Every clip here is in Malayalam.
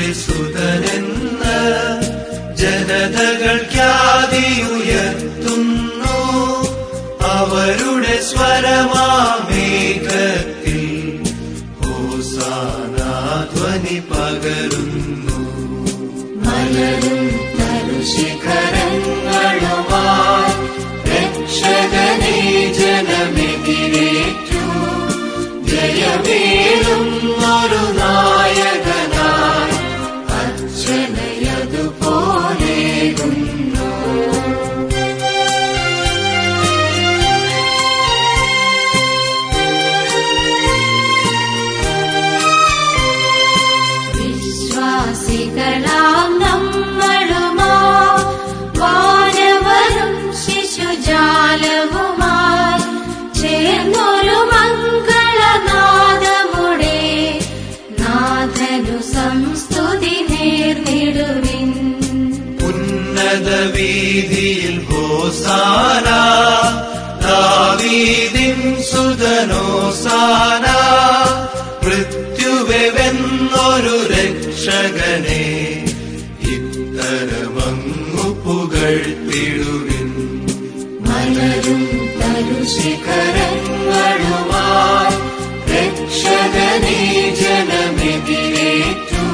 ദാവീദിന്റെ സുതനെന്ന് ജനതകൾ ഖ്യാതിയുയർത്തുന്നു അവരുടെ സ്വരമാമേഘത്തിൽ ഹോസാനാധ്വനി പകരുന്നു മലരും തരുശിഖരങ്ങളുമായി രക്ഷകനെ ജനമെതിരേറ്റു ജയമേറും ഒരു നായകനായി അർച്ചനയതുപോലെകുന്നു വിശ്വാസികളാം നമ്മളുമാ വാനവരും ശിശുജാലവുമായി ചേർന്നൊരു മംഗളനാദമുടെ നാഥനു സംസ്തുതി നേർന്നിടുവിൻ ഉന്നത വീതിയിൽ ഹോസാന ദാവീദിൻ സുതനോസാന മൃത്യുവെന്നൊരു രക്ഷകനെ ഇത്തരമങ്ങു പുകഴ്ത്തിടുവിൻ മലരും തരുശിഖരങ്ങളുമായി രക്ഷകനെ ജനമെതിരേറ്റു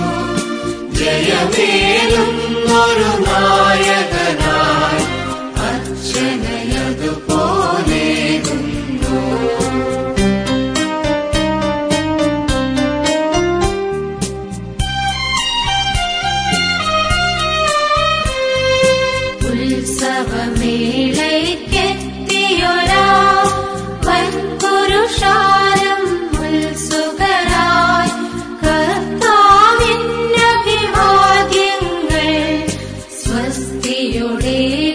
ജയമേറും ഒരു നായകനായി അർച്ചനയതുപോലെകുന്നു ഉത്സവമേളയ്ക്കെത്തിയൊരാ വൻപുരുഷാരം ഉത്സുകരായി കർത്താവിന്നഭിവാദ്യങ്ങൾ സ്വസ്തിയുടെ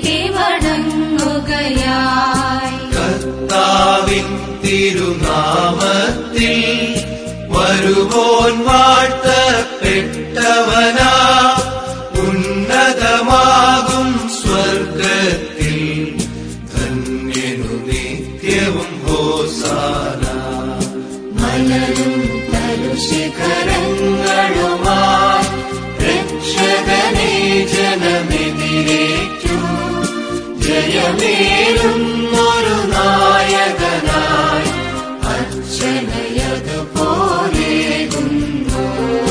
വിവടങ്ങുകയായി കർത്താവിൻ തിരുനാമത്തിൽ വരുവോൻ വാഴ്ത്തപ്പെട്ടവനാ ഉന്നതമാകും സ്വർഗത്തിൽ ധന്യനു നിത്യവും ഹോസാന മലരും തരുശിഖരങ്ങളുമായി രക്ഷകനെ ജനമെതിരേറ്റു ജയമേറും ഒരു നായകനായി അർച്ചനയതുപോലെകുന്നു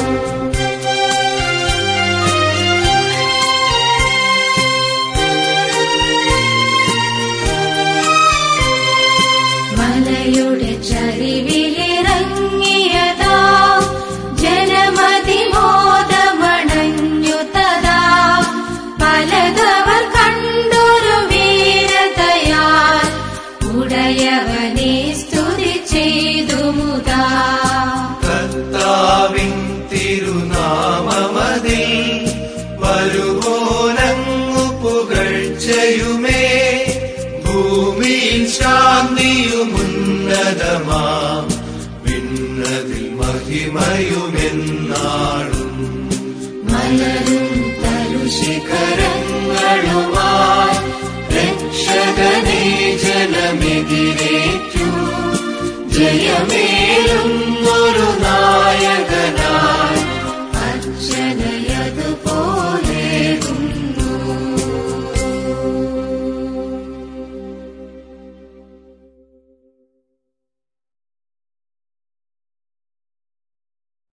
മലയുടെ ചരിവിലിറങ്ങിയതാ ജനമതിമോദമണഞ്ഞു തഥാ പലതവർ കണ്ടൊരു വീരതയാൽ ഉടയവനെ സ്തുതി ചെയ്തു മുതാ കർത്താവിൻ തിരുനാമമതിൽ വരുവോനങ്ങു പുകഴ്ചയുമേ ഭൂമിയിൽ ശാന്തിയുമുന്നതമാം വിണ്ണതിൽ മഹിമയുമെന്നാളും മലരും തരുശിഖരങ്ങളുമായി രക്ഷകനെ ജനമെതിരേറ്റു ജയമേറും ഒരു നായകനായി